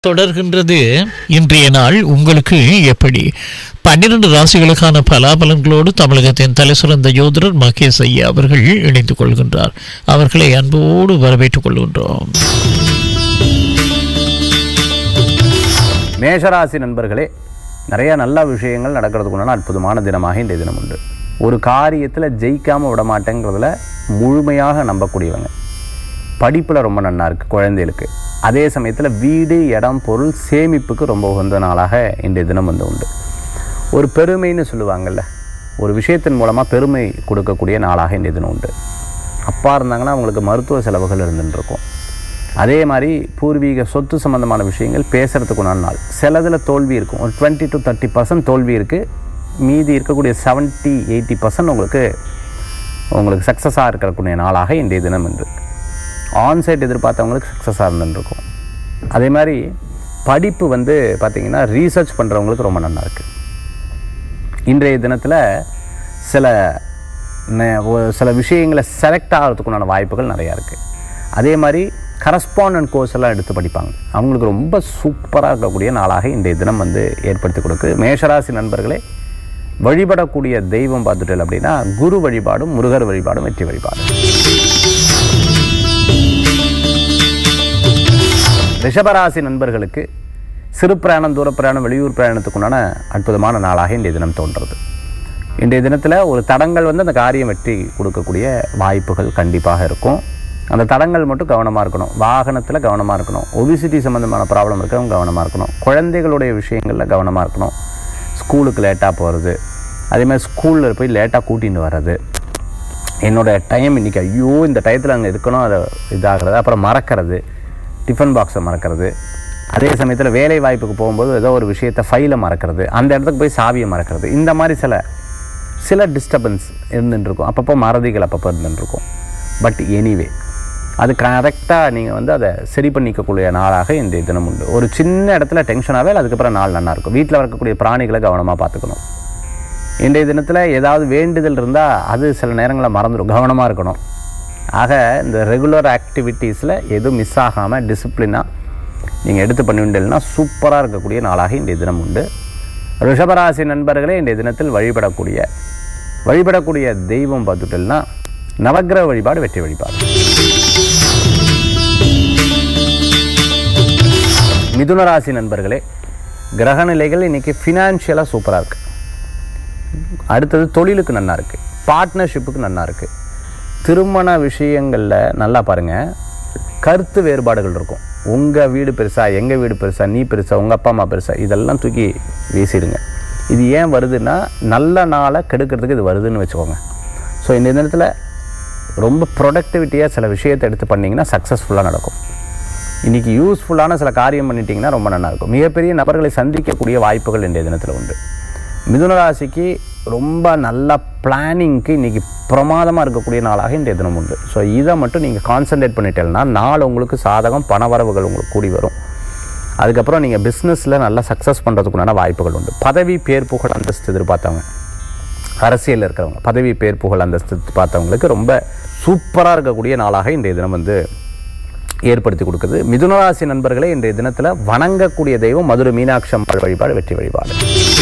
தொடர்கின்றது இன்றைய நாள் உங்களுக்கு எப்படி பன்னிரண்டு ராசிகளுக்கான பலாபலன்களோடு தமிழகத்தின் தலைசிறந்த யோதரர் மகேஷ் ஐயா அவர்கள் இணைந்து கொள்கின்றார் அவர்களை அன்போடு வரவேற்றுக் கொள்கின்றோம் மேஷராசி நண்பர்களே நிறைய நல்ல விஷயங்கள் நடக்கிறதுக்குண்டான அற்புதமான தினமாக இன்றைய தினம் உண்டு ஒரு காரியத்தில் ஜெயிக்காமல் விட மாட்டேங்கிறதுல முழுமையாக நம்பக்கூடியவங்க படிப்பில் ரொம்ப நன்னா இருக்குது குழந்தைகளுக்கு அதே சமயத்தில் வீடு இடம் பொருள் சேமிப்புக்கு ரொம்ப உகந்த நாளாக இன்றைய தினம் வந்து உண்டு ஒரு பெருமைன்னு சொல்லுவாங்கள்ல ஒரு விஷயத்தின் மூலமாக பெருமை கொடுக்கக்கூடிய நாளாக இன்றைய தினம் உண்டு அப்பா இருந்தாங்கன்னா அவங்களுக்கு மருத்துவ செலவுகள் இருந்துட்டு இருக்கும் அதே மாதிரி பூர்வீக சொத்து சம்பந்தமான விஷயங்கள் பேசுகிறதுக்குண்டான நாள் சிலதில் தோல்வி இருக்கும் ஒரு டுவெண்ட்டி டு தேர்ட்டி பர்சன்ட் தோல்வி இருக்குது மீதி இருக்கக்கூடிய செவன்ட்டி எயிட்டி பர்சன்ட் உங்களுக்கு உங்களுக்கு சக்ஸஸாக இருக்கக்கூடிய நாளாக இன்றைய தினம் இன்று ஆன்சைட் எதிர்பார்த்தவங்களுக்கு சக்ஸஸாக இருந்துருக்கும் அதே மாதிரி படிப்பு வந்து பார்த்திங்கன்னா ரீசர்ச் பண்ணுறவங்களுக்கு ரொம்ப நல்லா இருக்குது இன்றைய தினத்தில் சில நெ- ஒரு சில விஷயங்களை செலக்ட் ஆகிறதுக்குண்டான வாய்ப்புகள் நிறையா இருக்குது அதே மாதிரி கரஸ்பாண்டன்ட் கோர்ஸ் எல்லாம் எடுத்து படிப்பாங்க அவங்களுக்கு ரொம்ப சூப்பராக இருக்கக்கூடிய நாளாக இன்றைய தினம் வந்து ஏற்படுத்தி கொடுக்கு மேஷராசி நண்பர்களே வழிபடக்கூடிய தெய்வம் பார்த்துட்டல் அப்படின்னா குரு வழிபாடும் முருகர் வழிபாடும் வெற்றி வழிபாடும் ரிஷபராசி நண்பர்களுக்கு சிறு பிரயாணம் தூர பிரயாணம் வெளியூர் பிரயாணத்துக்குண்டான அற்புதமான நாளாக இன்றைய தினம் தோன்றுறது இன்றைய தினத்தில் ஒரு தடங்கள் வந்து அந்த காரியம் வெற்றி கொடுக்கக்கூடிய வாய்ப்புகள் கண்டிப்பாக இருக்கும் அந்த தடங்கள் மட்டும் கவனமாக இருக்கணும் வாகனத்தில் கவனமாக இருக்கணும் ஒபிசிட்டி சம்மந்தமான ப்ராப்ளம் இருக்கிறவங்க கவனமாக இருக்கணும் குழந்தைகளுடைய விஷயங்களில் கவனமாக இருக்கணும் ஸ்கூலுக்கு லேட்டாக போகிறது அதே மாதிரி ஸ்கூலில் போய் லேட்டாக கூட்டின்னு வர்றது என்னோட டைம் இன்றைக்கி ஐயோ இந்த டயத்தில் அங்கே இருக்கணும் அதை இதாகிறது அப்புறம் மறக்கிறது டிஃபன் பாக்ஸை மறக்கிறது அதே சமயத்தில் வேலை வாய்ப்புக்கு போகும்போது ஏதோ ஒரு விஷயத்தை ஃபைலை மறக்கிறது அந்த இடத்துக்கு போய் சாவியை மறக்கிறது இந்த மாதிரி சில சில டிஸ்டர்பன்ஸ் இருந்துட்டு இருக்கும் அப்பப்போ மறதிகள் அப்பப்போ இருந்துட்டு இருக்கும் பட் எனிவே அது கரெக்டாக நீங்கள் வந்து அதை சரி பண்ணிக்கக்கூடிய நாளாக இன்றைய தினம் உண்டு ஒரு சின்ன இடத்துல டென்ஷனாகவே அதுக்கப்புறம் நாள் நல்லா இருக்கும் வீட்டில் வளர்க்கக்கூடிய பிராணிகளை கவனமாக பார்த்துக்கணும் இன்றைய தினத்தில் ஏதாவது வேண்டுதல் இருந்தால் அது சில நேரங்களில் மறந்துடும் கவனமாக இருக்கணும் ஆக இந்த ரெகுலர் ஆக்டிவிட்டீஸில் எதுவும் மிஸ் ஆகாமல் டிசிப்ளினாக நீங்கள் எடுத்து பண்ணிவிட்டீங்கன்னா சூப்பராக இருக்கக்கூடிய நாளாக இன்றைய தினம் உண்டு ரிஷபராசி நண்பர்களே இன்றைய தினத்தில் வழிபடக்கூடிய வழிபடக்கூடிய தெய்வம் பார்த்துட்டோம்னா நவக்கிரக வழிபாடு வெற்றி வழிபாடு மிதுன ராசி நண்பர்களே கிரகநிலைகள் இன்னைக்கு ஃபினான்ஷியலாக சூப்பராக இருக்குது அடுத்தது தொழிலுக்கு நல்லா இருக்குது பார்ட்னர்ஷிப்புக்கு நல்லா இருக்குது திருமண விஷயங்களில் நல்லா பாருங்கள் கருத்து வேறுபாடுகள் இருக்கும் உங்கள் வீடு பெருசா எங்கள் வீடு பெருசா நீ பெருசா உங்கள் அப்பா அம்மா பெருசா இதெல்லாம் தூக்கி வீசிடுங்க இது ஏன் வருதுன்னா நல்ல நாளை கெடுக்கிறதுக்கு இது வருதுன்னு வச்சுக்கோங்க ஸோ இந்த நேரத்தில் ரொம்ப ப்ரொடக்டிவிட்டியாக சில விஷயத்தை எடுத்து பண்ணிங்கன்னா சக்ஸஸ்ஃபுல்லாக நடக்கும் இன்றைக்கி யூஸ்ஃபுல்லான சில காரியம் பண்ணிட்டீங்கன்னா ரொம்ப நல்லா இருக்கும் மிகப்பெரிய நபர்களை சந்திக்கக்கூடிய வாய்ப்புகள் இன்றைய தினத்தில் உண்டு மிதுன ராசிக்கு ரொம்ப நல்ல பிளானிங்க்கு இன்றைக்கி பிரமாதமாக இருக்கக்கூடிய நாளாக இன்றைய தினம் உண்டு ஸோ இதை மட்டும் நீங்கள் கான்சென்ட்ரேட் பண்ணிட்டேன்னா நாள் உங்களுக்கு சாதகம் பணவரவுகள் உங்களுக்கு கூடி வரும் அதுக்கப்புறம் நீங்கள் பிஸ்னஸில் நல்லா சக்ஸஸ் பண்ணுறதுக்குண்டான வாய்ப்புகள் உண்டு பதவி பேர் புகழ் அந்தஸ்து எதிர்பார்த்தவங்க அரசியலில் இருக்கிறவங்க பதவி பேர் புகழ் அந்தஸ்து பார்த்தவங்களுக்கு ரொம்ப சூப்பராக இருக்கக்கூடிய நாளாக இன்றைய தினம் வந்து ஏற்படுத்தி கொடுக்குது மிதுனராசி நண்பர்களே இன்றைய தினத்தில் வணங்கக்கூடிய தெய்வம் மதுரை மீனாட்சி அம்பாள் வழிபாடு வெற்றி வழிபாடு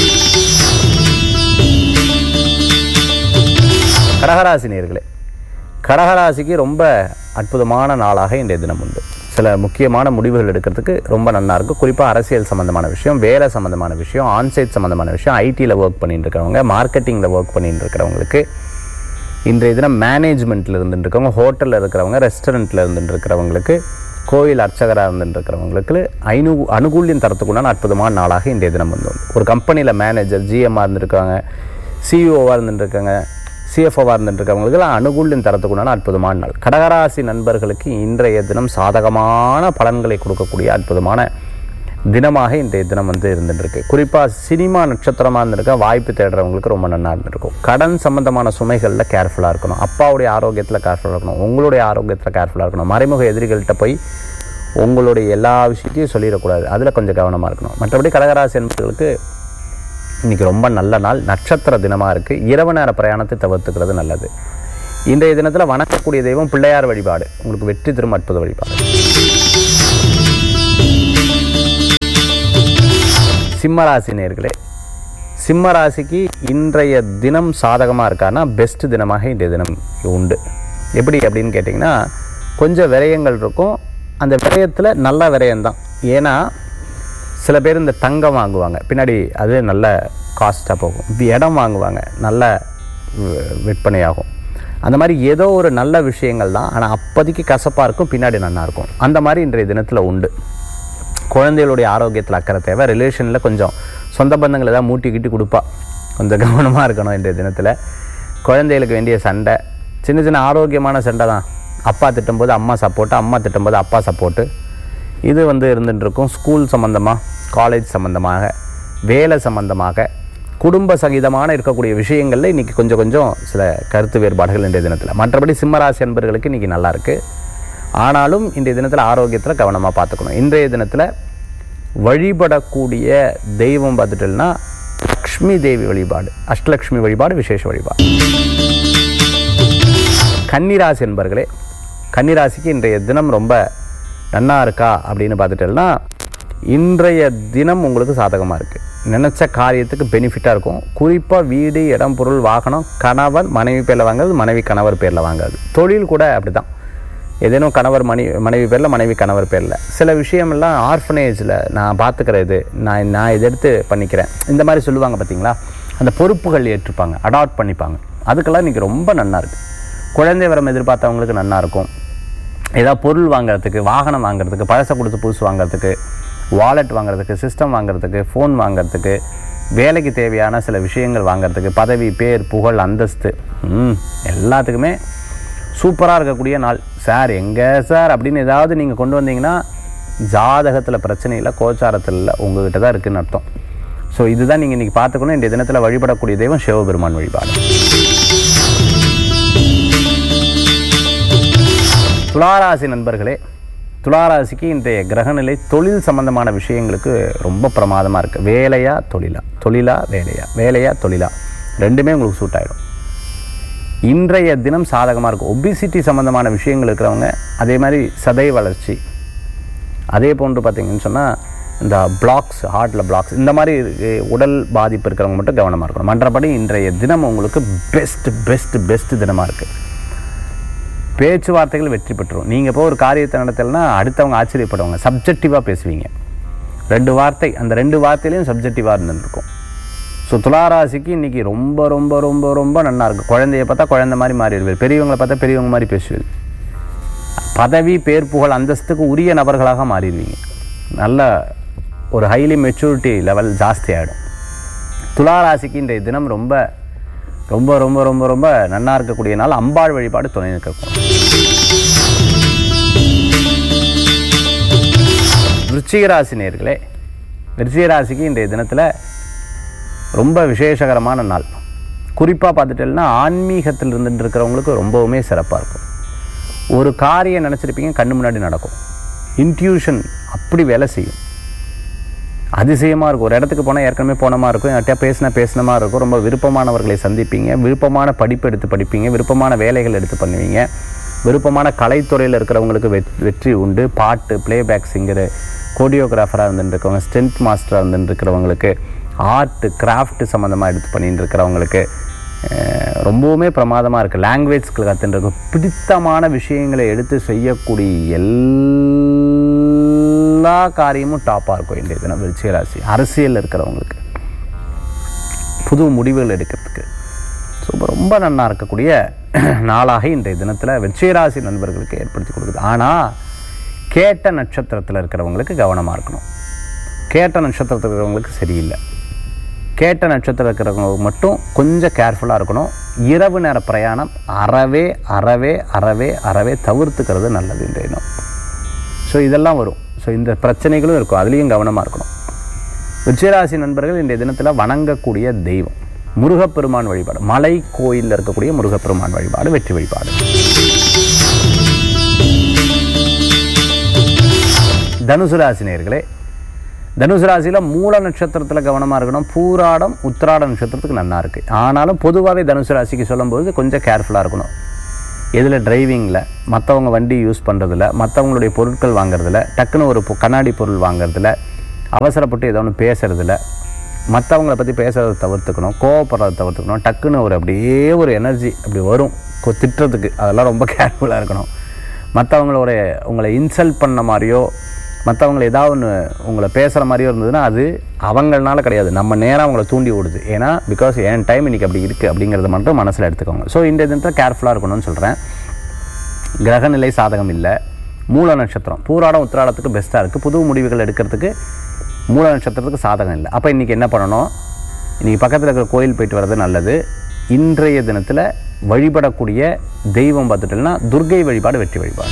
கடகராசி நேர்களே கடகராசிக்கு ரொம்ப அற்புதமான நாளாக இன்றைய தினம் உண்டு சில முக்கியமான முடிவுகள் எடுக்கிறதுக்கு ரொம்ப நல்லா இருக்கும் குறிப்பாக அரசியல் சம்மந்தமான விஷயம் வேலை சம்மந்தமான விஷயம் ஆன்சைட் சம்மந்தமான விஷயம் ஐடியில் ஒர்க் பண்ணிட்டு இருக்கிறவங்க மார்க்கெட்டிங்கில் ஒர்க் பண்ணிட்டு இருக்கிறவங்களுக்கு இன்றைய தினம் மேனேஜ்மெண்ட்டில் இருந்துட்டு இருக்கவங்க ஹோட்டலில் இருக்கிறவங்க ரெஸ்டாரண்ட்டில் இருந்துட்டு இருக்கிறவங்களுக்கு கோயில் அர்ச்சகராக இருந்துட்டு இருக்கிறவங்களுக்கு ஐநூ அனுகூல்யம் தரத்துக்குண்டான அற்புதமான நாளாக இன்றைய தினம் வந்து உண்டு. ஒரு கம்பெனியில் மேனேஜர் ஜிஎம்மாக இருந்துருக்காங்க சிஇஓவாக இருந்துட்டு இருக்காங்க சிஎஃப்ஓவாக இருந்துட்டு இருக்கவங்களுக்குலாம் அனுகூல்யம் தரத்துக்குண்டான அற்புதமான நாள் கடகராசி நண்பர்களுக்கு இன்றைய தினம் சாதகமான பலன்களை கொடுக்கக்கூடிய அற்புதமான தினமாக இன்றைய தினம் வந்து இருந்துட்டு இருக்கு குறிப்பாக சினிமா நட்சத்திரமாக இருந்திருக்க வாய்ப்பு தேடுறவங்களுக்கு ரொம்ப நல்லா இருந்திருக்கும் கடன் சம்பந்தமான சுமைகளில் கேர்ஃபுல்லாக இருக்கணும் அப்பாவுடைய ஆரோக்கியத்தில் கேர்ஃபுல்லாக இருக்கணும் உங்களுடைய ஆரோக்கியத்தில் கேர்ஃபுல்லாக இருக்கணும் மறைமுக எதிரிகள்கிட்ட போய் உங்களுடைய எல்லா விஷயத்தையும் சொல்லிடக்கூடாது அதில் கொஞ்சம் கவனமாக இருக்கணும் மற்றபடி கடகராசி என்பவர்களுக்கு இன்றைக்கி ரொம்ப நல்ல நாள் நட்சத்திர தினமாக இருக்குது இரவு நேர பிரயாணத்தை தவிர்த்துக்கிறது நல்லது இன்றைய தினத்தில் வணக்கக்கூடிய தெய்வம் பிள்ளையார் வழிபாடு உங்களுக்கு வெற்றி தரும் அற்புத வழிபாடு சிம்ம ராசி நேர்களே சிம்ம ராசிக்கு இன்றைய தினம் சாதகமாக இருக்கான்னா பெஸ்ட் தினமாக இன்றைய தினம் உண்டு எப்படி அப்படின்னு கேட்டிங்கன்னா கொஞ்சம் விரயங்கள் இருக்கும் அந்த விரயத்தில் நல்ல விரயம்தான் ஏன்னா சில பேர் இந்த தங்கம் வாங்குவாங்க பின்னாடி அது நல்ல காஸ்ட்டாக போகும் இப்ப இடம் வாங்குவாங்க நல்ல வி- விற்பனையாகும் அந்த மாதிரி ஏதோ ஒரு நல்ல விஷயங்கள் தான் ஆனால் அப்போதைக்கு கசப்பாக இருக்கும் பின்னாடி நல்லா இருக்கும் அந்த மாதிரி இன்றைய தினத்தில் உண்டு குழந்தைகளுடைய ஆரோக்கியத்தில் அக்கறை தேவை ரிலேஷனில் கொஞ்சம் சொந்த பந்தங்கள் ஏதாவது மூட்டிக்கிட்டு கொடுப்பா கொஞ்சம் கவனமாக இருக்கணும் இன்றைய தினத்தில் குழந்தைகளுக்கு வேண்டிய சண்டை சின்ன சின்ன ஆரோக்கியமான சண்டை தான் அப்பா திட்டும்போது அம்மா சப்போர்ட்டு அம்மா திட்டும்போது அப்பா சப்போர்ட்டு இது வந்து இருந்துட்டு இருக்கும் ஸ்கூல் சம்மந்தமாக காலேஜ் சம்மந்தமாக வேலை சம்மந்தமாக குடும்ப சகிதமான இருக்கக்கூடிய விஷயங்களில் இன்றைக்கி கொஞ்சம் கொஞ்சம் சில கருத்து வேறுபாடுகள் இன்றைய தினத்தில் மற்றபடி சிம்மராசி அன்பர்களுக்கு இன்றைக்கி நல்லா இருக்குது ஆனாலும் இன்றைய தினத்தில் ஆரோக்கியத்தில் கவனமாக பார்த்துக்கணும் இன்றைய தினத்தில் வழிபடக்கூடிய தெய்வம் பார்த்துட்டோம்னா லக்ஷ்மி தேவி வழிபாடு அஷ்டலக்ஷ்மி வழிபாடு விசேஷ வழிபாடு கன்னிராசி என்பர்களே கன்னிராசிக்கு இன்றைய தினம் ரொம்ப நன்னா இருக்கா அப்படின்னு பார்த்துட்டோம்னா இன்றைய தினம் உங்களுக்கு சாதகமாக இருக்குது நினச்ச காரியத்துக்கு பெனிஃபிட்டாக இருக்கும் குறிப்பாக வீடு இடம் பொருள் வாகனம் கணவன் மனைவி பேரில் வாங்குறது மனைவி கணவர் பேரில் வாங்குறது தொழில் கூட அப்படி தான் ஏதேனும் கணவர் மணி மனைவி பேரில் மனைவி கணவர் பேரில் சில விஷயமெல்லாம் ஆர்ஃபனேஜில் நான் பார்த்துக்கிறது நான் நான் இதை எடுத்து பண்ணிக்கிறேன் இந்த மாதிரி சொல்லுவாங்க பார்த்தீங்களா அந்த பொறுப்புகள் ஏற்றுப்பாங்க அடாப்ட் பண்ணிப்பாங்க அதுக்கெல்லாம் இன்றைக்கி ரொம்ப நன்னா இருக்குது குழந்தை வரம் எதிர்பார்த்தவங்களுக்கு நன்னா இருக்கும் ஏதாவது பொருள் வாங்குறதுக்கு வாகனம் வாங்குறதுக்கு பழசை கொடுத்து புதுசு வாங்குறதுக்கு வாலெட் வாங்குறதுக்கு சிஸ்டம் வாங்குறதுக்கு ஃபோன் வாங்குறதுக்கு வேலைக்கு தேவையான சில விஷயங்கள் வாங்குறதுக்கு பதவி பேர் புகழ் அந்தஸ்து ம், எல்லாத்துக்குமே சூப்பராக இருக்கக்கூடிய நாள் சார் எங்கே சார் அப்படின்னு ஏதாவது நீங்கள் கொண்டு வந்தீங்கன்னா ஜாதகத்தில் பிரச்சனை இல்லை கோச்சாரத்தில் இல்லை உங்ககிட்ட தான் இருக்குன்னு அர்த்தம் ஸோ இதுதான் நீங்கள் இன்றைக்கி பார்த்துக்கணும் இந்த தினத்தில் வழிபடக்கூடிய தெய்வம் சிவபெருமான் வழிபாடு துளாராசி நண்பர்களே துளாராசிக்கு இன்றைய கிரகநிலை தொழில் சம்பந்தமான விஷயங்களுக்கு ரொம்ப பிரமாதமாக இருக்குது வேலையா தொழிலா தொழிலா வேலையா வேலையா தொழிலா ரெண்டுமே உங்களுக்கு சூட் ஆகிடும் இன்றைய தினம் சாதகமாக இருக்கும் ஒபிசிட்டி சம்பந்தமான விஷயங்கள் இருக்கிறவங்க அதே மாதிரி சதை வளர்ச்சி அதே போன்று பார்த்தீங்கன்னு சொன்னால் இந்த பிளாக்ஸ் ஹார்ட்டில் பிளாக்ஸ் இந்த மாதிரி இருக்கு- உடல் பாதிப்பு இருக்கிறவங்க மட்டும் கவனமாக இருக்கணும் மற்றபடி இன்றைய தினம் உங்களுக்கு பெஸ்ட் பெஸ்ட் பெஸ்ட் தினமாக இருக்குது பேச்சுவார்த்தைகள் வெற்றி பெற்றுரும் நீங்கள் இப்போ ஒரு காரியத்தை நடத்தலைன்னா அடுத்தவங்க ஆச்சரியப்படுவாங்க சப்ஜெக்டிவாக பேசுவீங்க ரெண்டு வார்த்தை அந்த ரெண்டு வார்த்தையிலையும் சப்ஜெக்டிவாக இருந்துருக்கும் ஸோ துளாராசிக்கு இன்றைக்கி ரொம்ப ரொம்ப ரொம்ப ரொம்ப நல்லா இருக்கும் குழந்தைய பார்த்தா குழந்தை மாதிரி மாறிடுவீர் பெரியவங்களை பார்த்தா பெரியவங்க மாதிரி பேசுவீர் பதவி பேர் புகழ் அந்தஸ்துக்கு உரிய நபர்களாக மாறிடுவீங்க நல்ல ஒரு ஹைலி மெச்சூரிட்டி லெவல் ஜாஸ்தி ஆகிடும் துளாராசிக்கு இன்றைய தினம் ரொம்ப ரொம்ப ரொம்ப ரொம்ப ரொம்ப நன்னா இருக்கக்கூடிய நாள் அம்பாள் வழிபாடு துணை நிற்கக்கூடும் விருச்சிக ராசி நேர்களே விருச்சிக ராசிக்கு இன்றைய தினத்தில் ரொம்ப விசேஷகரமான நாள் குறிப்பாக பார்த்துட்டேன்னா ஆன்மீகத்தில் இருந்துட்டு இருக்கிறவங்களுக்கு ரொம்பவுமே சிறப்பாக இருக்கும் ஒரு காரியம் நினச்சிருப்பீங்க கண்ணு முன்னாடி நடக்கும் இன்ட்யூஷன் அப்படி வேலை செய்யும் அதிசயமாக இருக்கும் ஒரு இடத்துக்கு போனால் ஏற்கனவே போன மாதிரி இருக்கும் யார்கிட்டயா பேசினா பேசின மாதிரி இருக்கும் ரொம்ப விருப்பமானவர்களை சந்திப்பீங்க விருப்பமான படிப்பு எடுத்து படிப்பீங்க விருப்பமான வேலைகள் எடுத்து பண்ணுவீங்க விருப்பமான கலைத்துறையில் இருக்கிறவங்களுக்கு வெத் வெற்றி உண்டு பாட்டு ப்ளேபேக் சிங்கரு கோடியோகிராஃபராக இருந்துட்டு இருக்கவங்க ஸ்டென்ட் மாஸ்டராக இருந்துட்டு இருக்கிறவங்களுக்கு ஆர்ட் கிராஃப்ட் சம்மந்தமாக எடுத்து பண்ணிட்டு இருக்கிறவங்களுக்கு அஹ், ரொம்பவுமே பிரமாதமாக இருக்குது லாங்குவேஜ்க்கு கற்றுருக்கு பிடித்தமான விஷயங்களை எடுத்து செய்யக்கூடிய எல்லா காரியமும் டாப்பாக இருக்கும் இன்றைய தினம் விருச்சிக ராசி அரசியலில் இருக்கிறவங்களுக்கு புது முடிவுகள் எடுக்கிறதுக்கு ஸோ ரொம்ப நன்னா இருக்கக்கூடிய நாளாக இன்றைய தினத்தில் வெற்றிராசி நண்பர்களுக்கு ஏற்படுத்தி கொடுக்குது ஆனால் கேட்ட நட்சத்திரத்தில் இருக்கிறவங்களுக்கு கவனமாக இருக்கணும் கேட்ட நட்சத்திரத்தில் இருக்கிறவங்களுக்கு சரியில்லை கேட்ட நட்சத்திரம் இருக்கிறவங்க மட்டும் கொஞ்சம் கேர்ஃபுல்லாக இருக்கணும் இரவு நேர பிரயாணம் அறவே அறவே அறவே அறவே தவிர்த்துக்கிறது நல்லது இன்றைய தினம் ஸோ இதெல்லாம் வரும் ஸோ இந்த பிரச்சனைகளும் இருக்கும் அதுலேயும் கவனமாக இருக்கணும் விஜயராசி நண்பர்கள் இன்றைய தினத்தில் வணங்கக்கூடிய தெய்வம் முருகப்பெருமான் வழிபாடு மலை கோயிலில் இருக்கக்கூடிய முருகப்பெருமான் வழிபாடு வெற்றி வழிபாடு தனுசு ராசி நேயர்களே தனுசு ராசியில் மூல நட்சத்திரத்தில் கவனமாக இருக்கணும் பூராடம் உத்திராட நட்சத்திரத்துக்கு நன்னா இருக்குது ஆனாலும் பொதுவாகவே தனுசு ராசிக்கு சொல்லும்போது கொஞ்சம் கேர்ஃபுல்லாக இருக்கணும் எதில் டிரைவிங்கில் மற்றவங்க வண்டி யூஸ் பண்ணுறதில்ல மற்றவங்களுடைய பொருட்கள் வாங்குறதுல டக்குன்னு ஒரு பொ- கண்ணாடி பொருள் வாங்குறதுல அவசரப்பட்டு ஏதோ ஒன்று பேசுறதில்ல மற்றவங்கள பற்றி பேசுகிறத தவிர்த்துக்கணும் கோவப்படுறத தவிர்த்துக்கணும் டக்குன்னு ஒரு அப்படியே ஒரு எனர்ஜி அப்படி வரும் கொ- திட்டுறதுக்கு அதெல்லாம் ரொம்ப கேர்ஃபுல்லாக இருக்கணும் மற்றவங்களோட உங்களை இன்சல்ட் பண்ண மாதிரியோ மற்றவங்களை ஏதாவது ஒன்று உங்களை பேசுகிற மாதிரியோ இருந்ததுன்னா அது அவங்களால கிடையாது நம்ம நேரம் அவங்கள தூண்டி விடுது ஏன்னா பிகாஸ் என் டைம் இன்னைக்கு அப்படி இருக்குது அப்படிங்கிறத மட்டும் மனசில் எடுத்துக்கோங்க ஸோ இந்த தினத்தில் கேர்ஃபுல்லாக இருக்கணும்னு சொல்கிறேன் கிரகநிலை சாதகம் இல்லை மூல நட்சத்திரம் பூராடம் உத்திராடத்துக்கு பெஸ்ட்டாக இருக்குது புது முடிவுகள் எடுக்கிறதுக்கு மூல நட்சத்திரத்துக்கு சாதகம் இல்லை அப்போ இன்றைக்கி என்ன பண்ணணும் இன்றைக்கி பக்கத்தில் இருக்கிற கோயில் போயிட்டு வர்றது நல்லது இன்றைய தினத்தில் வழிபடக்கூடிய தெய்வம் பார்த்துட்டோம்னா துர்க்கை வழிபாடு வெற்றி வழிபாடு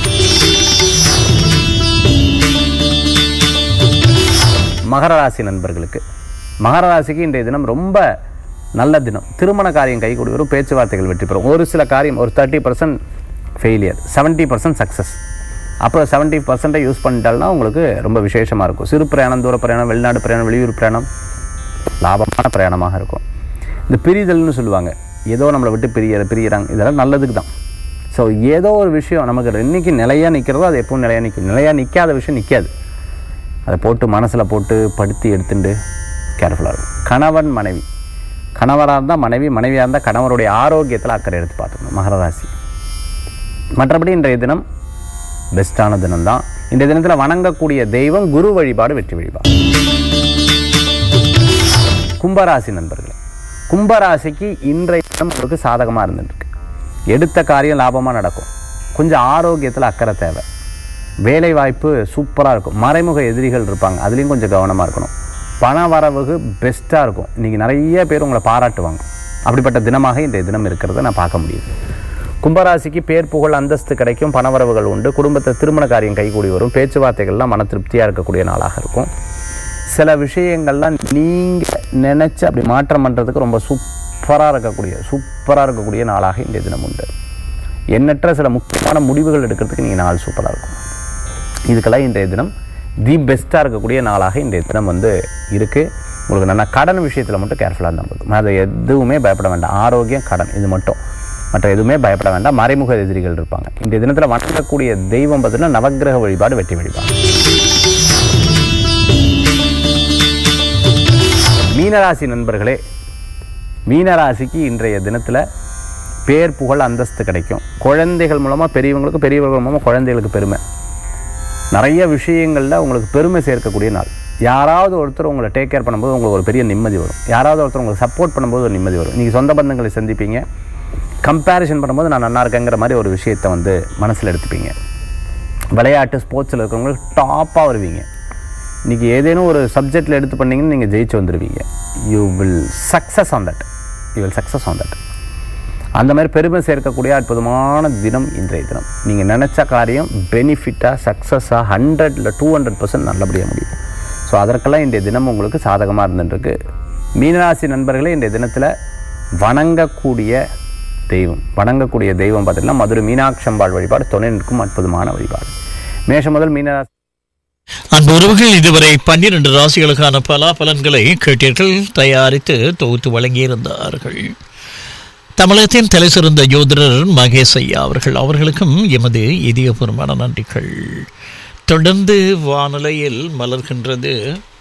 மகர ராசி நண்பர்களுக்கு மகர ராசிக்கு இன்றைய தினம் ரொம்ப நல்ல தினம் திருமண காரியம் கைகூடி வரும் பேச்சுவார்த்தைகள் வெற்றி பெறும் ஒரு சில காரியம் ஒரு thirty percent failure seventy percent success அப்போ செவன்ட்டி பர்சன்ட்டை யூஸ் பண்ணிட்டால்னா உங்களுக்கு ரொம்ப விசேஷமாக இருக்கும் சிறு பிரயாணம் தூர பிரயாணம் வெளிநாடு பிரயாணம் வெளியூர் பிரயாணம் லாபமான பிரயாணமாக இருக்கும் இந்த பிரிதல்னு சொல்லுவாங்க ஏதோ நம்மளை விட்டு பிரிய பிரியறாங்க இதெல்லாம் நல்லதுக்கு தான் ஸோ ஏதோ ஒரு விஷயம் நமக்கு என்னைக்கு நிலையாக நிற்கிறதோ அது எப்பவும் நிலையாக நிற்கும் நிலையாக நிற்காத விஷயம் நிற்காது அதை போட்டு மனசில் போட்டு படுத்தி எடுத்துட்டு கேர்ஃபுல்லாக இருக்கும் கணவன் மனைவி கணவராக இருந்தால் மனைவி மனைவியாக இருந்தால் கணவருடைய ஆரோக்கியத்தில் அக்கறை எடுத்து பார்த்துக்கணும் மகர ராசி மற்றபடி இன்றைய தினம் பெஸ்ட்டான தினம்தான் இன்றைய தினத்தில் வணங்கக்கூடிய தெய்வம் குரு வழிபாடு வெற்றி வழிபாடு கும்பராசி நண்பர்களே கும்பராசிக்கு இன்றைய தினம் உங்களுக்கு சாதகமாக இருந்துருக்கு எடுத்த காரியம் லாபமாக நடக்கும் கொஞ்சம் ஆரோக்கியத்தில் அக்கறை தேவை வேலை வாய்ப்பு சூப்பராக இருக்கும் மறைமுக எதிரிகள் இருப்பாங்க அதுலேயும் கொஞ்சம் கவனமாக இருக்கணும் பண வரவுக்கு பெஸ்ட்டாக இருக்கும் இன்றைக்கி நிறைய பேர் உங்களை பாராட்டுவாங்க அப்படிப்பட்ட தினமாக இன்றைய தினம் இருக்கிறத நான் பார்க்க முடியுது கும்பராசிக்கு பேர் புகழ் அந்தஸ்து கிடைக்கும் பணவரவுகள் உண்டு குடும்பத்தை திருமண காரியம் கைகூடி வரும் பேச்சுவார்த்தைகள்லாம் மன திருப்தியாக இருக்கக்கூடிய நாளாக இருக்கும் சில விஷயங்கள்லாம் நீங்கள் நினச்சி அப்படி மாற்றம் பண்ணுறதுக்கு ரொம்ப சூப்பராக இருக்கக்கூடிய சூப்பராக இருக்கக்கூடிய நாளாக இன்றைய தினம் உண்டு எண்ணற்ற சில முக்கியமான முடிவுகள் எடுக்கிறதுக்கு நீங்கள் நாள் சூப்பராக இருக்கும் இதுக்கெல்லாம் இன்றைய தினம் தி பெஸ்ட்டாக இருக்கக்கூடிய நாளாக இன்றைய தினம் வந்து இருக்குது உங்களுக்கு நல்லா கடன் விஷயத்தில் மட்டும் கேர்ஃபுல்லாக இருந்தால் போதும் அதை எதுவுமே பயப்பட வேண்டாம் ஆரோக்கியம் கடன் இது மட்டும் மற்ற எதுவுமே பயப்பட வேண்டாம் மறைமுக எதிரிகள் இருப்பாங்க இன்றைய தினத்தில் வணங்கக்கூடிய தெய்வம் பார்த்தீங்கன்னா நவக்கிரக வழிபாடு வெற்றி வழிபாடு மீனராசி நண்பர்களே மீனராசிக்கு இன்றைய தினத்தில் பேர் புகழ் அந்தஸ்து கிடைக்கும் குழந்தைகள் மூலமாக பெரியவங்களுக்கு பெரியவர்கள் மூலமாக குழந்தைகளுக்கு பெருமை நிறைய விஷயங்களில் உங்களுக்கு பெருமை சேர்க்கக்கூடிய நாள் யாராவது ஒருத்தர் உங்களை டேக் கேர் பண்ணும்போது உங்களுக்கு ஒரு பெரிய நிம்மதி வரும் யாராவது ஒருத்தர் உங்களுக்கு சப்போர்ட் பண்ணும்போது ஒரு நிம்மதி வரும் நீங்கள் சொந்த பந்தங்களை சந்திப்பீங்க கம்பேரிஷன் பண்ணும்போது நான் நல்லா இருக்கேங்கிற மாதிரி ஒரு விஷயத்தை வந்து மனசில் எடுத்துப்பீங்க விளையாட்டு ஸ்போர்ட்ஸில் இருக்கிறவங்களுக்கு டாப்பாக வருவீங்க இன்றைக்கி ஏதேனும் ஒரு சப்ஜெக்டில் எடுத்து பண்ணீங்கன்னு நீங்கள் ஜெயிச்சு வந்துடுவீங்க you will success on that you will success on that அந்த மாதிரி பெருமை சேர்க்கக்கூடிய அற்புதமான தினம் இன்றைய தினம் நீங்கள் நினச்ச காரியம் பெனிஃபிட்டாக சக்ஸஸாக ஹண்ட்ரட்ல டூ ஹண்ட்ரட் பர்சன்ட் நல்லபடியாக முடியும் ஸோ அதற்கெல்லாம் இன்றைய தினம் உங்களுக்கு சாதகமாக இருந்துருக்கு மீனராசி நண்பர்களே இன்றைய தினத்தில் வணங்கக்கூடிய தெய்வம் வணங்கக்கூடிய தெய்வம் பார்த்தீங்கன்னா மதுரை மீனாட்சி அம்பாள் வழிபாடு துணை நிற்கும் அற்புதமான வழிபாடு மேஷம் முதல் மீனராசி அன்பு உறவுகள் இதுவரை பன்னிரண்டு ராசிகளுக்கான பலாபலன்களை கேட்டீர்கள் தயாரித்து தொகுத்து வழங்கியிருந்தார்கள் தமிழகத்தின் தலை சிறந்த ஜோதிடர் மகேஷ் ஐயா அவர்கள் அவர்களுக்கும் எமது இதயபூர்வமான நன்றிகள் தொடர்ந்து வானிலையில் மலர்கின்றது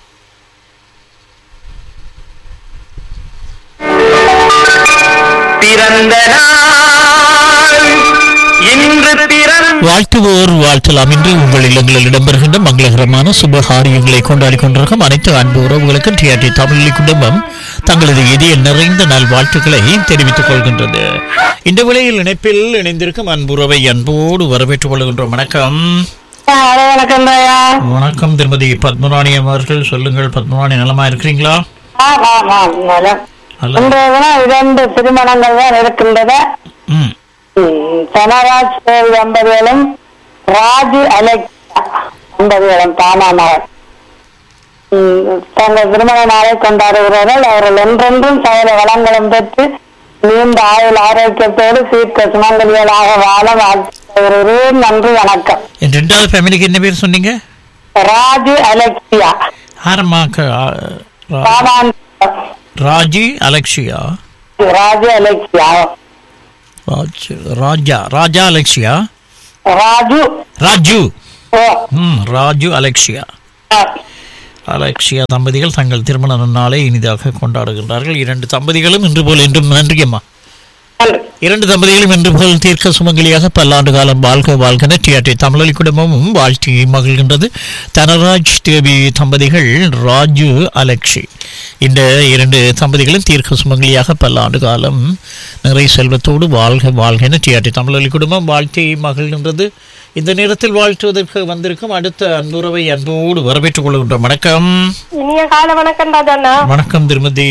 பிறந்த நாள் இன்று பிறந்த வாழ்த்துவோர் வாழ்த்தலாம் என்று உங்கள் இல்லங்களில் இடம்பெறுகின்ற மங்களகரமான சுபகாரியங்களை கொண்டாடி கொண்டிருக்கும் அனைத்து அன்பு உறவுகளுக்கும் டிஆர்டி தமிழ் குடும்பம் தங்களது இதய நிறைந்த நாள் வாழ்த்துக்களை தெரிவித்துக் கொள்கின்றது இந்த விலையில் இணைப்பில் இணைந்திருக்கும் அன்புறவை அன்போடு வரவேற்றுக் கொள்கின்றோம் வணக்கம் ஹலோ வணக்கம் தாயா வணக்கம் திருமதி பத்மராணி அவர்கள் சொல்லுங்கள் பத்மராணி நலமா இருக்கிறீங்களா ஆம் ஆம் ஆம் நலம் நல்ல இன்றைய தினம் இரண்டு திருமணங்கள் தான் இருக்கின்றன ம் ம், தனராஜ் தேவி தம்பதிகளும் ராஜு அலெக்சா தம்பதிகளும் தாமானவர் ம், தங்கள் திருமண நாளை கொண்டாடுகிறார்கள் அவர்கள் என்றென்றும் சகல வளங்களும் பெற்று நீண்ட ஆயுள் ஆரோக்கியத்தோடு சீர்க்க சுமங்கலிகளாக வாழ வாழ்த்துகிறேன் நன்றி வணக்கம் என் ரெண்டாவது ஃபேமிலிக்கு என்ன பேர் சொன்னீங்க ராஜு அலெக்சியா ஆரம்மாக்க ரா- சாமான் Raji Alexia Raju Alexia Raj Raja Raja Alexia Raju Raju ஓ ம் ராஜு அலெக்ஷியா ஆ. அலக்ஷியா தம்பதிகள் தங்கள் திருமண நாளை இனிதாக கொண்டாடுகின்றார்கள் இரண்டு தம்பதிகளும் இன்று போல் என்றும் நன்றியம்மா நன்றி இரண்டு தம்பதிகளும் இன்று போல் தீர்க்க சுமங்கலியாக பல்லாண்டு காலம் வாழ்க வாழ்கன டிஆர்டி தமிழொலி குடும்பமும் வாழ்த்தி மகிழ்கின்றது தனராஜ் தேவி தம்பதிகள் ராஜு அலக்ஷி இந்த இரண்டு தம்பதிகளும் தீர்க்க சுமங்கலியாக பல்லாண்டு காலம் நிறை செல்வத்தோடு வாழ்க வாழ்கன டிஆர்டி தமிழொலி குடும்பம் வாழ்த்தி மகிழ்கின்றது இந்த நேரத்தில் வாழ்த்துவதற்கு வந்திருக்கும் அடுத்த அன்புறவை அன்போடு வரவேற்றுக் கொள்கின்றோம் வணக்கம் இனிய கால வணக்கம் ராஜண்ணா வணக்கம் திருமதி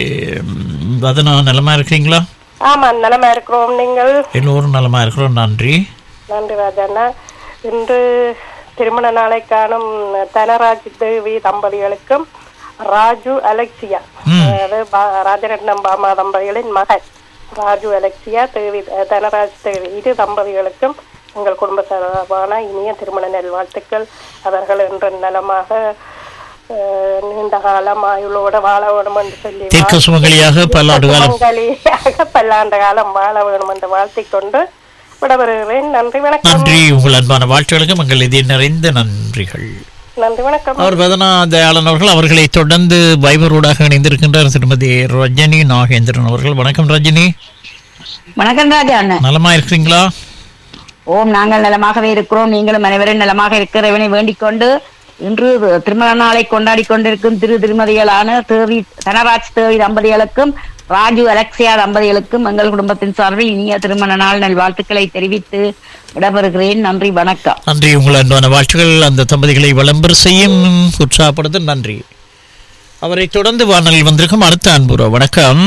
வதனா நலமா இருக்கிறீங்களா ஆமா நலமா இருக்கிறோம் நீங்கள் எல்லோரும் நலமா இருக்கிறோம் நன்றி நன்றி ராஜண்ணா இன்று திருமண நாளை காணும் தனராஜ் தேவி தம்பதிகளுக்கும் ராஜு அலெக்சியா அதாவது பா- ராஜரட்னம் பாமா தம்பதிகளின் மகன் ராஜு அலெக்சியா தேவி தனராஜ் தேவி இரு தம்பதிகளுக்கும் எங்கள் குடும்ப சார்பான இனிய திருமண நல்வாழ்த்துக்கள் அவர்கள் என்று நலமாக அஹ், நீண்ட காலம் ஆயுளோட வாழ வேணும் என்று சொல்லி தீர்க்க சுமங்கலியாக பல்லாண்டு காலம் சுமங்கலியாக பல்லாண்டு காலம் வாழ வேணும் என்று வாழ்த்திக் கொண்டு விடவருகிறேன் நன்றி வணக்கம் நன்றி உங்கள் அன்பான வாழ்த்துகளுக்கு உங்கள் இதய நிறைந்த நன்றிகள் நன்றி வணக்கம் அவர் வதனா தயாளன் அவர்கள் அவர்களை தொடர்ந்து வைபரோடாக இணைந்திருக்கின்றார் திருமதி ரஜினி நாகேந்திரன் அவர்கள் வணக்கம் ரஜினி வணக்கம் ராஜா அண்ணன் நலமா இருக்கிறீங்களா ஓம் நாங்கள் நலமாகவே இருக்கிறோம் நீங்களும் அனைவரும் நலமாக இருக்கிறவனை வேண்டிக் கொண்டு இன்று திருமண நாளை கொண்டாடி கொண்டிருக்கும் திரு திருமதிகளான தேவி தனராஜ் தேவி தம்பதிகளுக்கும் ராஜு அலெக்சியா தம்பதிகளுக்கும் எங்கள் குடும்பத்தின் சார்பில் இனிய திருமண நாள் நல்வாழ்த்துக்களை தெரிவித்து விடைபெறுகிறேன் நன்றி வணக்கம் நன்றி உங்கள் அன்பான வாழ்த்துக்கள் அந்த தம்பதிகளை விளம்பர செய்யும் உற்சாகப்படுத்த நன்றி அவரை தொடர்ந்து வானலில் வந்திருக்கும் அடுத்த அன்புறோ வணக்கம்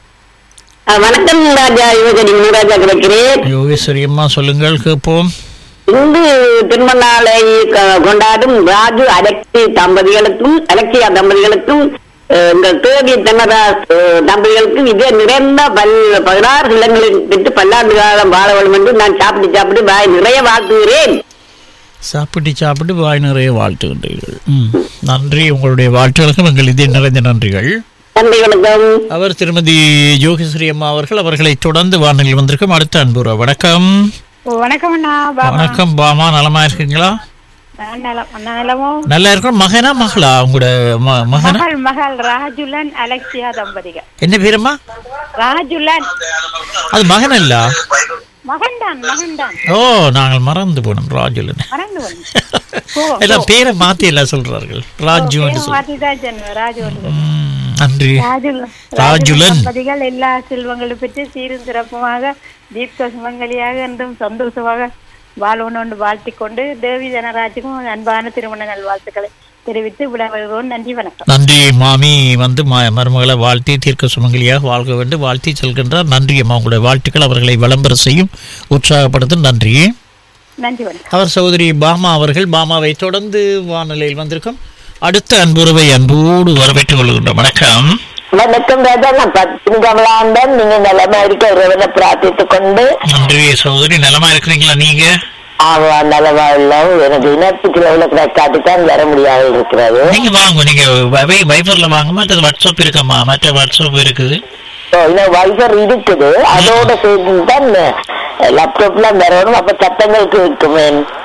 வணக்கம் ராஜா யுவகடி ராஜா கிடைக்கிறேன் யோகேஸ்வரி அம்மா சொல்லுங்கள் கேட்போம் இன்று திருமண நாளை க- கொண்டாடும் ராஜு அலெக்சி தம்பதிகளுக்கும் அலெக்சியா தம்பதிகளுக்கும் அஹ், எங்கள் தேவி தென்னராஜ் அஹ், தம்பதிகளுக்கும் இதே நிறைந்த பல் பதினாறு இல்லங்களில் பெற்று பல்லாண்டு காலம் வாழ வேண்டும் என்று நான் சாப்பிட்டு சாப்பிட்டு வாய் நிறைய வாழ்த்துகிறேன் சாப்பிட்டு சாப்பிட்டு வாய் நிறைய வாழ்த்துகின்றீர்கள் ம். நன்றி உங்களுடைய வாழ்த்துகளுக்கும் எங்கள் இதய நிறைந்த நன்றிகள் நன்றி வணக்கம் அவர் திருமதி யோகேஸ்வரி அம்மா அவர்கள் அவர்களை தொடர்ந்து வானொலியில் வந்திருக்கும் அடுத்த அன்புறா வணக்கம் வணக்கம் அண்ணா பாபா வணக்கம் பாமா நலமா இருக்கீங்களா நான் நலம் அண்ணா நலமும் நல்லா இருக்கிறோம் மகனா மகளா உங்களோட ம- மகனா மகள் மகள் ராஜுலன் அலெக்சியா தம்பதிகள் என்ன பேரம்மா ராஜுலன் அது மகன் இல்ல மகன் தான் மகன் தான் ஓ நாங்கள் மறந்து போனோம் ராஜுலன் மறந்து வந்து எல்லாம் பேரை மாத்தி எல்லாம் சொல்றார்கள் ராஜு என்று சொல் மாத்திதான் சொன்னேன் ராஜு வந்து. ம், நன்றி ராஜுலன் ராஜுலன். தம்பதிகள் எல்லா செல்வங்களும் பெற்று சீரும் சிறப்புமாக தீர்க்க சுமங்கலியாக என்றும் சந்தோஷமாக வாழ்வனோண்டு வாழ்த்திக் கொண்டு தேவி ஜனராஜுக்கும் அன்பான திருமண நல்வாழ்த்துக்களை தெரிவித்து விட வருகிறோம் நன்றி வணக்கம் நன்றி மாமி வந்து ம- மருமகளை வாழ்த்தி தீர்க்க சுமங்கலியாக வாழ்க வேண்டும் வாழ்த்தி செல்கின்றார் நன்றி அம்மா உங்களுடைய வாழ்த்துக்கள் அவர்களை விளம்பர செய்யும் உற்சாகப்படுத்தும் நன்றி நன்றி வணக்கம் அவர் சகோதரி பாமா அவர்கள் பாமாவை தொடர்ந்து வானிலையில் வந்திருக்கும் அடுத்த அன்புறவை அன்போடு வரவேற்றுக் கொள்கின்றோம் வணக்கம் வணக்கம் ராஜா நான் பத்னி கமலாண்டன் நீங்க நிலைமை இருக்க இறைவனை பிரார்த்தித்துக் கொண்டு நன்றி சகோதரி நலமா இருக்கிறீங்களா நீங்க அவ நல்லவா இல்ல எனக்கு இனத்துக்கு லெவலில் கிடைக்காட்டி தான் வர முடியாது இருக்கிறது நீங்க வாங்க நீங்க வை- வைபர்ல வாங்க மற்றது வாட்ஸ்அப் இருக்கம்மா மற்ற வாட்ஸ்அப் இருக்குது So, இன்னும் வைஃபர் இருக்குது அதோட சேர்த்து தான் லேப்டாப்ல வரணும் அப்ப சத்தங்கள் கேட்குமே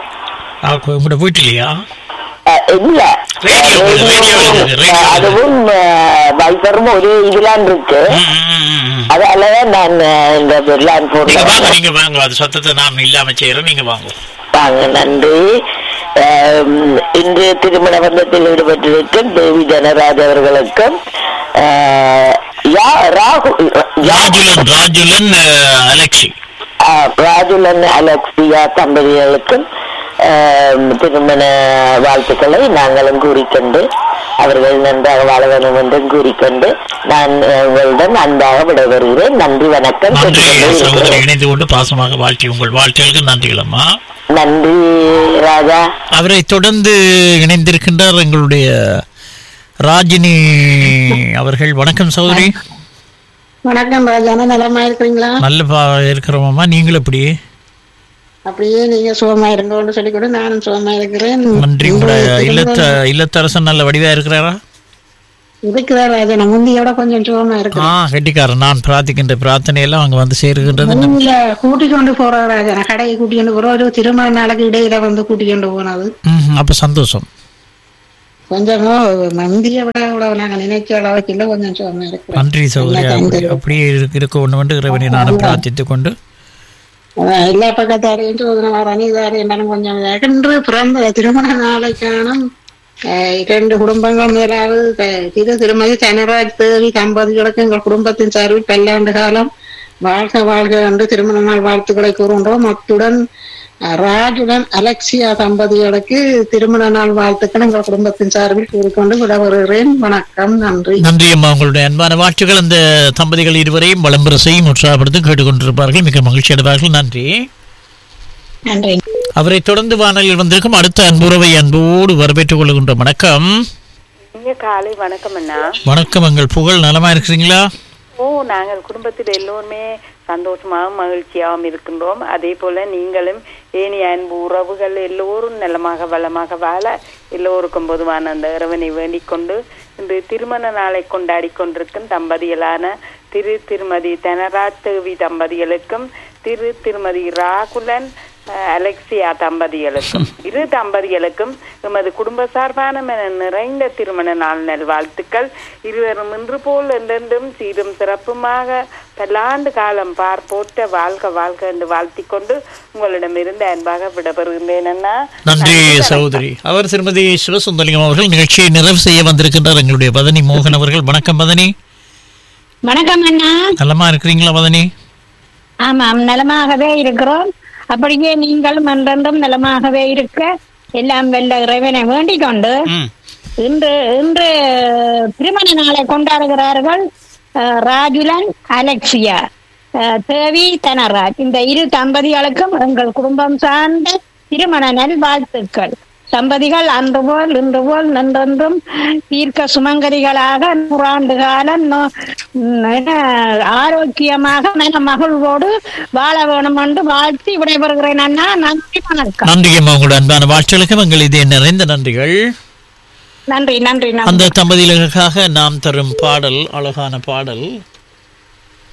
ஆ, உங்களோட வீட்டிலையா அஹ், இல்ல Radio இருக்குது, radio இருக்குது, radio அஹ், அதுவும் வைஃபரும் ஒரே இதுலான் இருக்கு ம், ம், ம், ம். அதனாலதான் நான் அஹ், இந்த பெர்லான் நீங்க வாங்க போடுறேன் நீங்க வாங்க அது சத்தத்தை நாம் இல்லாம செய்யறோம் நீங்க வாங்க வாங்க நன்றி ஆம், இன்று திருமண பந்தத்தில் ஈடுபட்டிருக்கும் தேவி ஜனராஜ் அவர்களுக்கும் ஆ, யா ராகு யா- ராஜுலன் ராஜுலன் அஹ், அலெக்சி ஆ, ராஜுலன் அலெக்சியா தம்பதிகளுக்கும் ஆம், திருமண வாழ்த்துக்களை நாங்களும் கூறிக்கொண்டு அவர்கள் நன்றாக வாழ வேண்டும் என்றும் கூறிக்கொண்டு நான் உங்களிடம் அன்பாக விடைபெறுகிறேன் நன்றி வணக்கம் நன்றி கேட்டுக்கொண்டே சகோதரி இருக்கிறேன். இணைந்து கொண்டு பாசமாக வாழ்த்தி உங்கள் வாழ்த்துகளுக்கு நன்றிகளம்மா நன்றி ராஜா அவரை தொடர்ந்து இணைந்திருக்கின்றார் எங்களுடைய ராஜினி அவர்கள் வணக்கம் சகோதரி வணக்கம் ராஜானா நலமா இருக்கிறீங்களா நல்ல பா இருக்கிறோமாம்மா நீங்கள் எப்படி அப்படியே நீங்க சுகமா இருங்கன்னு சொல்லி கூட நானும் சுகமா இருக்கிறேன் நன்றி உங்களோட இல்லத்த இல்லத்தரசன் நல்ல வடிவா இருக்கிறாரா இருக்கிறார் ராஜா முந்தியோட கொஞ்சம் சுகமா ஆ இருக்கு கெட்டிக்காரன் நான் பிரார்த்திக்கின்ற பிரார்த்தனையெல்லாம் அங்க வந்து சேருகின்றது முந்தியில கூட்டி கொண்டு போற ராஜா கடையை கூட்டி கொண்டு போற ஒரு திருமண நாளுக்கு இடையில வந்து கூட்டி கொண்டு போனது ம், அப்ப சந்தோஷம் கொஞ்சம் மந்திய விட இவ்வளவு நாங்க நினைச்ச அளவுக்கு இல்ல கொஞ்சம் சுகமா இருக்கிறோம் நன்றி சகோதரி அப்படி- அப்படியே இருக்கு- இருக்க ஒன்று வந்து இறைவனை நானும் பிரார்த்தித்துக் கொண்டு அதான் எல்லா பக்கத்தாரையும் சோதனை வரானி இதாரு என்னன்னு கொஞ்சம் இன்று பிறந்த திருமண நாளைக்கான அஹ், இரண்டு குடும்பங்கள் மேலாவது த- திரு திருமதி தனராஜ் தேவி தம்பதிகளுக்கு எங்கள் குடும்பத்தின் சார்பில் பல்லாண்டு காலம் வாழ்க வாழ்க என்று திருமண நாள் வாழ்த்துக்களை கூறுகின்றோம் அத்துடன் அஹ், ராஜுடன் அலெக்சியா தம்பதிகளுக்கு திருமண நாள் வாழ்த்துக்கள் எங்கள் குடும்பத்தின் சார்பில் கூறிக்கொண்டு விட வருகிறேன் வணக்கம் நன்றி நன்றி அம்மா உங்களுடைய அன்பான வாழ்த்துக்கள் அந்த தம்பதிகள் இருவரையும் வளம்பெற செய்யும் உற்சாகப்படுத்தி கேட்டுக்கொண்டிருப்பார்கள் மிக மகிழ்ச்சி அடைவார்கள் நன்றி நன்றி அவரை தொடர்ந்து வானலில் வந்திருக்கும் அடுத்த அன்புறவை அன்போடு வரவேற்றுக் கொள்கின்ற வணக்கம் இங்க காலை வணக்கம் அண்ணா வணக்கம் எங்கள் புகழ் நலமா இருக்கிறீங்களா ஓ நாங்கள் குடும்பத்தில் எல்லோருமே சந்தோஷமாகவும் மகிழ்ச்சியாகவும் இருக்கின்றோம் அதே போல நீங்களும் ஏனைய அன்பு உறவுகள் எல்லோரும் நலமாக வளமாக வாழ எல்லோருக்கும் பொதுவான அந்த இறைவனை வேண்டிக் கொண்டு இன்று திருமண நாளை கொண்டாடி கொண்டிருக்கும் தம்பதிகளான திரு திருமதி தனராஜ் தேவி தம்பதிகளுக்கும் திரு திருமதி ராகுலன் அஹ், அலெக்சியா தம்பதிகளுக்கும் இரு தம்பதிகளுக்கும் எமது குடும்ப சார்பான மன நிறைந்த திருமண நாள் நல்வாழ்த்துக்கள் இருவரும் இன்று போல் என்றென்றும் சீரும் சிறப்புமாக பல்லாண்டு காலம் பார் போற்ற வாழ்க வாழ்க என்று வாழ்த்திக் கொண்டு உங்களிடமிருந்து அன்பாக விடப்பெறுகின்றேன் அண்ணா நன்றி சகோதரி அவர் திருமதி சிவசுந்தலிங்கம் அவர்கள் நிகழ்ச்சியை நிறைவு செய்ய வந்திருக்கின்றார் எங்களுடைய பதனி மோகன் அவர்கள் வணக்கம் பதனி வணக்கம் அண்ணா நலமா இருக்கிறீங்களா பதனி ஆமாம் நலமாகவே இருக்கிறோம் அப்படியே நீங்களும் என்றென்றும் நலமாகவே இருக்க எல்லாம் வெல்ல இறைவனை வேண்டிக் கொண்டு ம். இன்று இன்று திருமண நாளை கொண்டாடுகிறார்கள் அஹ், ராஜுலன் அலெக்சியா அஹ், தேவி தனராஜ் இந்த இரு தம்பதிகளுக்கும் எங்கள் குடும்பம் சார்ந்த திருமண நல் வாழ்த்துக்கள் தம்பதிகள் அன்று போல் இன்று போல் நன்றென்றும் தீர்க்க சுமங்கரிகளாக நூறாண்டு காலம் நோ- உம், என்ன, ஆரோக்கியமாக மன மகிழ்வோடு வாழ வேணும் என்று வாழ்த்தி விடைபெறுகிறேன் அண்ணா நன்றி வணக்கம் நன்றி அம்மா உங்களுடைய அன்பான வாழ்த்துக்களுக்கும் எங்கள் இதே நிறைந்த நன்றிகள் நன்றி நன்றி நன்றி அந்த தம்பதிகளுக்காக நாம் தரும் பாடல் அழகான பாடல்